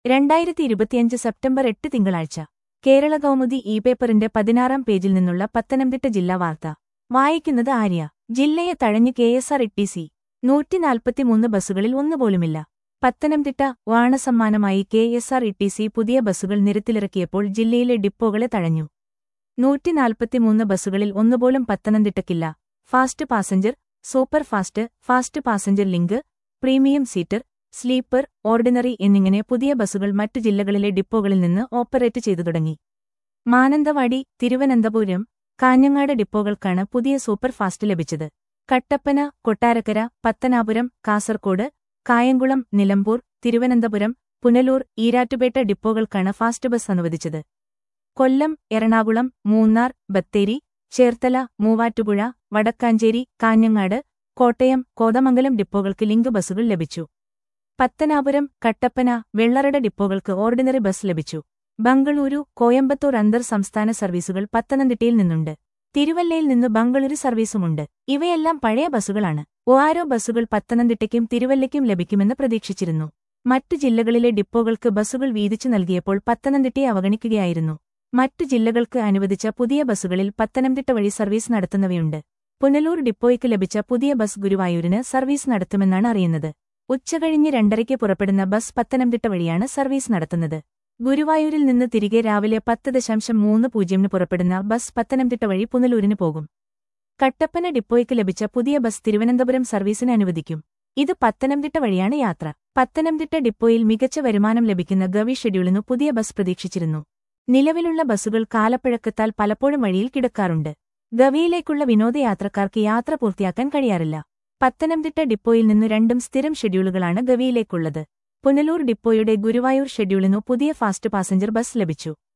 രണ്ടായിരത്തി ഇരുപത്തിയഞ്ച് സെപ്റ്റംബർ എട്ട് തിങ്കളാഴ്ച കേരള കൗമുദി ഇ പേപ്പറിന്റെ പതിനാറാം പേജിൽ നിന്നുള്ള പത്തനംതിട്ട ജില്ലാ വാർത്ത വായിക്കുന്നത് ആര്യ ജില്ലയെ തഴഞ്ഞ് K S R T C നൂറ്റിനാൽപ്പത്തിമൂന്ന് ബസ്സുകളിൽ ഒന്നുപോലുമില്ല പത്തനംതിട്ട വാണസമ്മാനമായി K S R T C പുതിയ ബസ്സുകൾ നിരത്തിലിറക്കിയപ്പോൾ ജില്ലയിലെ ഡിപ്പോകളെ തഴഞ്ഞു നൂറ്റിനാൽപ്പത്തിമൂന്ന് ബസ്സുകളിൽ ഒന്നുപോലും പത്തനംതിട്ടക്കില്ല fast passenger super fast fast passenger link premium seater sleeper ordinary എന്നിങ്ങനെ പുതിയ ബസ്സുകൾ മറ്റു ജില്ലകളിലെ ഡിപ്പോകളിൽ നിന്ന് ഓപ്പറേറ്റ് ചെയ്തു തുടങ്ങി മാനന്തവാടി തിരുവനന്തപുരം കാഞ്ഞങ്ങാട് ഡിപ്പോകൾക്കാണ് പുതിയ സൂപ്പർ ഫാസ്റ്റ് ലഭിച്ചത് കട്ടപ്പന കൊട്ടാരക്കര പത്തനാപുരം കാസർകോട് കായംകുളം നിലമ്പൂർ തിരുവനന്തപുരം പുനലൂർ ഈരാറ്റുപേട്ട ഡിപ്പോകൾക്കാണ് ഫാസ്റ്റ് ബസ് അനുവദിച്ചത് കൊല്ലം എറണാകുളം മൂന്നാർ ബത്തേരി ചേർത്തല മൂവാറ്റുപുഴ വടക്കാഞ്ചേരി കാഞ്ഞങ്ങാട് കോട്ടയം കോതമംഗലം ഡിപ്പോകൾക്ക് ലിങ്ക് ബസ്സുകൾ ലഭിച്ചു പത്തനാപുരം കട്ടപ്പന വെള്ളറട ഡിപ്പോകൾക്ക് ഓർഡിനറി ബസ് ലഭിച്ചു ബംഗളൂരു കോയമ്പത്തൂർ അന്തർ സംസ്ഥാന സർവീസുകൾ പത്തനംതിട്ടയിൽ നിന്നുണ്ട് തിരുവല്ലയിൽ നിന്ന് ബംഗളൂരു സർവീസുമുണ്ട് ഇവയെല്ലാം പഴയ ബസ്സുകളാണ് ഒആരോ ബസ്സുകൾ പത്തനംതിട്ടയ്ക്കും തിരുവല്ലയ്ക്കും ലഭിക്കുമെന്ന് പ്രതീക്ഷിച്ചിരുന്നു മറ്റു ജില്ലകളിലെ ഡിപ്പോകൾക്ക് ബസ്സുകൾ വീതിച്ചു നൽകിയപ്പോൾ പത്തനംതിട്ടയെ അവഗണിക്കുകയായിരുന്നു മറ്റു ജില്ലകൾക്ക് അനുവദിച്ച പുതിയ ബസ്സുകളിൽ പത്തനംതിട്ട വഴി സർവീസ് നടത്തുന്നവയുണ്ട് പുനലൂർ ഡിപ്പോയ്ക്ക് ലഭിച്ച പുതിയ ബസ് ഗുരുവായൂരിന് സർവീസ് നടത്തുമെന്നാണ് അറിയുന്നത് ഉച്ചകഴിഞ്ഞ് രണ്ടരയ്ക്ക് പുറപ്പെടുന്ന ബസ് പത്തനംതിട്ട വഴിയാണ് സർവീസ് നടത്തുന്നത് ഗുരുവായൂരിൽ നിന്ന് തിരികെ രാവിലെ പത്ത് ദശാംശം മൂന്ന് പൂജ്യമിന് പുറപ്പെടുന്ന ബസ് പത്തനംതിട്ട വഴി പുനലൂരിന് പോകും കട്ടപ്പന ഡിപ്പോയ്ക്ക് ലഭിച്ച പുതിയ ബസ് തിരുവനന്തപുരം സർവീസിന് അനുവദിക്കും ഇത് പത്തനംതിട്ട വഴിയാണ് യാത്ര പത്തനംതിട്ട ഡിപ്പോയിൽ മികച്ച വരുമാനം ലഭിക്കുന്ന ഗവി ഷെഡ്യൂളിനു പുതിയ ബസ് പ്രതീക്ഷിച്ചിരുന്നു നിലവിലുള്ള ബസ്സുകൾ കാലപ്പഴക്കത്താൽ പലപ്പോഴും വഴിയിൽ കിടക്കാറുണ്ട് ഗവിയിലേക്കുള്ള വിനോദയാത്രക്കാർക്ക് യാത്ര പൂർത്തിയാക്കാൻ കഴിയാറില്ല പത്തനംതിട്ട ഡിപ്പോയിൽ നിന്ന് രണ്ടും സ്ഥിരം ഷെഡ്യൂളുകളാണ് ഗവിയിലേക്കുള്ളത് പുനലൂർ ഡിപ്പോയുടെ ഗുരുവായൂർ ഷെഡ്യൂളിനു പുതിയ ഫാസ്റ്റ് പാസഞ്ചർ ബസ് ലഭിച്ചു